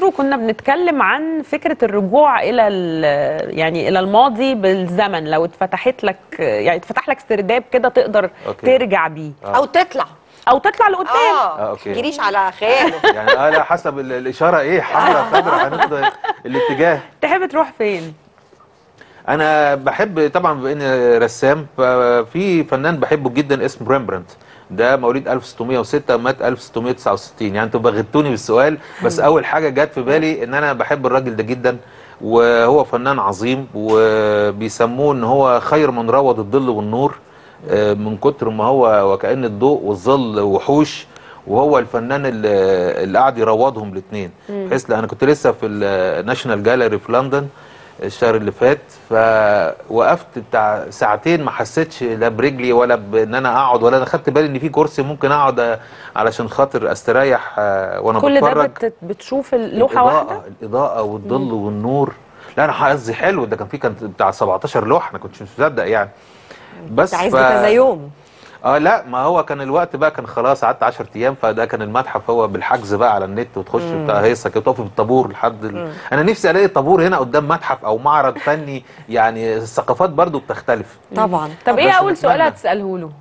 وكنا بنتكلم عن فكره الرجوع الى ال- يعني الى الماضي بالزمن لو اتفتحت لك يعني اتفتح لك سرداب كده تقدر أوكي. ترجع بيه او تطلع او تطلع لقدام اه آه، أوكي. ما تجريش على خياله يعني اه لا حسب ال- الاشاره ايه حمراء خضراء هناخد الاتجاه تحب تروح فين انا بحب طبعا بما اني رسام ففي فنان بحبه جدا اسمه ريمبرانت ده مواليد 1606 مات 1669 يعني انتوا بغتوني بالسؤال بس اول حاجه جت في بالي ان انا بحب الراجل ده جدا وهو فنان عظيم وبيسموه ان هو خير من روض الظل والنور آه، من كتر ما هو وكأن الضوء والظل وحوش وهو الفنان اللي اللي قاعد يروضهم الاثنين بحيث انا كنت لسه في الناشونال جاليري في لندن الشهر اللي فات فوقفت بتاع ساعتين ما حسيتش لا برجلي ولا بان انا اقعد ولا انا خدت بالي ان في كرسي ممكن اقعد علشان خاطر استريح آه، وانا كل ده بتفرج بت- بتشوف اللوحه الإضاءة واحده الاضاءه والظل والنور لا انا حظي حلو ده كان في كان بتاع 17 لوحه انا كنت مش مصدق يعني بس انت عايز ف- كذا يوم اه لا ما هو كان الوقت بقى كان خلاص قعدت 10 ايام فده كان المتحف هو بالحجز بقى على النت وتخش بتاع هيصه كده تقف بالطابور لحد ال... انا نفسي الاقي طابور هنا قدام متحف او معرض فني يعني الثقافات برضو بتختلف طبعا طب ايه بس اول سؤال نتمنى. هتساله له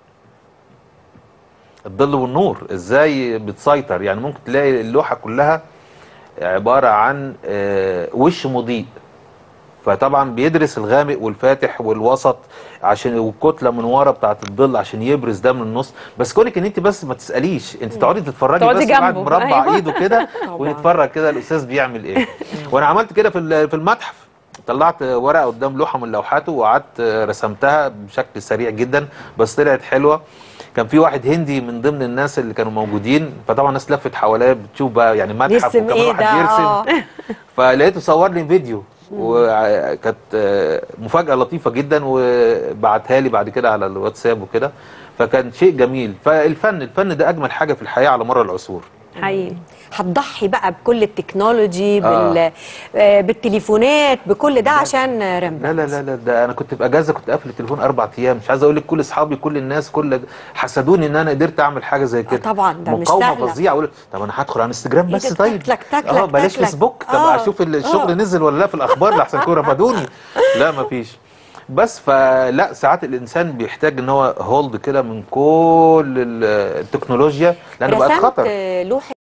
الظل والنور ازاي بتسيطر يعني ممكن تلاقي اللوحه كلها عباره عن آه، وش مضيء فطبعا بيدرس الغامق والفاتح والوسط عشان والكتله من ورا بتاعه الظل عشان يبرز ده من النص بس كونك ان انت بس ما تساليش انت تقعدي تتفرجي تقعدي بس قاعد جنبه. مربع أيوة. ايده كده طبعاً. ونتفرج كده الاستاذ بيعمل ايه وانا عملت كده في ال- في المتحف طلعت ورقه قدام لوحه من لوحاته وقعدت رسمتها بشكل سريع جدا بس طلعت حلوه كان في واحد هندي من ضمن الناس اللي كانوا موجودين فطبعا الناس لفت حواليا بتشوف بقى يعني متحف يرسم وكمان ايه واحد ده بيرسم اه فلقيته صور لي فيديو وكانت آه، مفاجأة لطيفة جدا وبعتها لي بعد كده على الواتساب وكده فكان شيء جميل فالفن الفن ده أجمل حاجة في الحياة على مر العصور حقيقي هتضحي بقى بكل التكنولوجي آه. بال... آه، بالتليفونات بكل ده عشان لا ريمبرانت لا لا لا ده انا كنت في اجازه كنت قافل التليفون اربع ايام مش عايز اقول لك كل اصحابي كل الناس كل حسدوني ان انا قدرت اعمل حاجه زي كده طبعاً، ده مش مقاومه سهلة. فظيعه اقول طب انا هدخل على انستجرام إيه بس ده؟ طيب تاكلك- تاكلك- اه بلاش تاكلك. فيسبوك طب آه. اشوف الشغل آه. نزل ولا لا في الاخبار لحسن يكونوا رفضوني لا مفيش بس فلا ساعات الانسان بيحتاج ان هو هولد كده من كل ال- التكنولوجيا لانه بقت رسمت خطر آه، لوحه